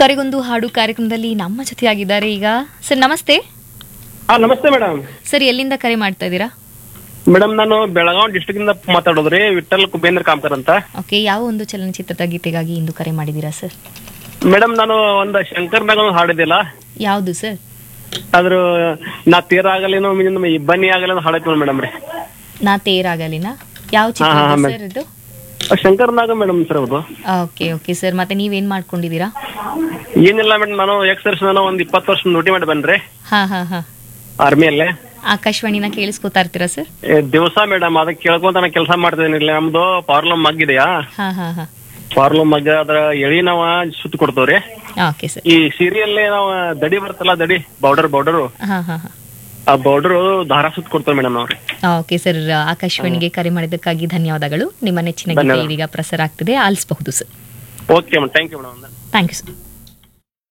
ಕರೆಗೊಂದು ಹಾಡು ಕಾರ್ಯಕ್ರಮದಲ್ಲಿ ನಮ್ಮ ಜೊತೆಯಾಗಿದ್ದಾರೆ ಈಗ ಸರ್ ನಮಸ್ತೆ ಹಾ ನಮಸ್ತೆ ಮೇಡಮ್ ಸರ್ ಎಲ್ಲಿಂದ ಕರೆ ಮಾಡ್ತಾ ಇದ್ದೀರಾ ಮೇಡಮ್ ನಾನು ಬೆಳಗಾವಿ ಡಿಸ್ಟ್ರಿಕ್ಟ್ ಇಂದ ಮಾತಾಡೋದ್ರಿ ವಿಠಲ್ ಕುಬೇಂದ್ರ ಕಾಮ್ಕರ್ ಅಂತ ಓಕೆ ಯಾವ ಒಂದು ಚಲನಚಿತ್ರದ ಗೀತೆಗಾಗಿ ಇಂದು ಕರೆ ಮಾಡಿದ್ದೀರಾ ಸರ್ ಮೇಡಮ್ ನಾನು ಒಂದು ಶಂಕರ್ನಾಗ ಒಂದು ಹಾಡಿದಿಲ್ಲ ಯಾವುದು ಸರ್ ಅದ್ರ ನಾ ತೀರ ಆಗಲೇನೋ ನಿಮ್ಮ ಇಬ್ಬನಿ ಆಗಲೇನೋ ಹಾಡೈತಿ ಮೇಡಮ್ ರೀ ನಾ ತೇರಾಗಲಿನ ಯಾವ ಚಿತ್ರ ಹಾ, ಹಾ, ಇದು ಮೇಡಮ್. ಸರ್ ಇದು ಶಂಕರ್ನಾಗ ಮೇಡಮ್ ಸರ್ ಅವ್ರದ್ದು ಓಕೆ ಓಕೆ ಸರ್ ಮತ್ತೆ ನೀವೇನ್ ಮಾಡ್ಕೊಂಡಿದ್ದೀರಾ ಏನಿಲ್ಲ ಮೇಡಮ್ ನಾನು ಎಕ್ಸ್ ನಾನು ಒಂದ್ ಇಪ್ಪತ್ತು ವರ್ಷ ಡ್ಯೂಟಿ ಮಾಡಿ ಬನ್ರಿ ಹಾ ಹಾ ಹಾ ಆರ್ಮಿಯಲ್ಲೇ ಆಕಾಶವಾಣಿನ ಕೇಳಿಸ್ಕೊತಾ ಇರ್ತೀರಾ ಸರ್ ದಿವಸ ಮೇಡಮ್ ಅದಕ್ಕೆ ಕೇಳ್ಕೊಂತ ನಾನು ಕೆಲಸ ಮಾಡ್ತಿದ್ದೀನಿ ಇಲ್ಲಿ ನಮ್ದು ಪಾರ್ಲಮ್ ಮಗ್ ಇದೆಯಾ ಹಾ ಹಾ ಹಾ ಪಾರ್ಲಮ್ ಮಗ್ ಅದ್ರ ಎಳಿ ನಾವ ಸುತ್ತ ಕೊಡ್ತೇವ್ರಿ ಓಕೆ ಸರ್ ಈ ಸೀರಿಯಲ್ ನಾವು ದಡಿ ಬರ್ತಲ್ಲ ದಡಿ ಬೌಡರ್ ಬೌಡರ್ ಹಾ ಹಾ ಹಾ ಆ ಬೌಡರ್ ದಾರ ಸುತ್ತ ಕೊಡ್ತೇವೆ ಮೇಡಮ್ ಅವ್ರಿ ಓಕೆ ಸರ್ ಆಕಾಶವಾಣಿಗೆ ಕರೆ ಮಾಡಿದ್ದಕ್ಕಾಗಿ ಧನ್ಯವಾದಗಳು ನಿಮ್ಮ ನೆಚ್ಚಿನ ಗೀತೆ ಧನ್ಯವಾದ. ಇದೀಗ ಪ್ರಸಾರ ಆಗ್ತಿದೆ ಆಲಿಸಬಹುದು sir okay madam thank you madam thank you sir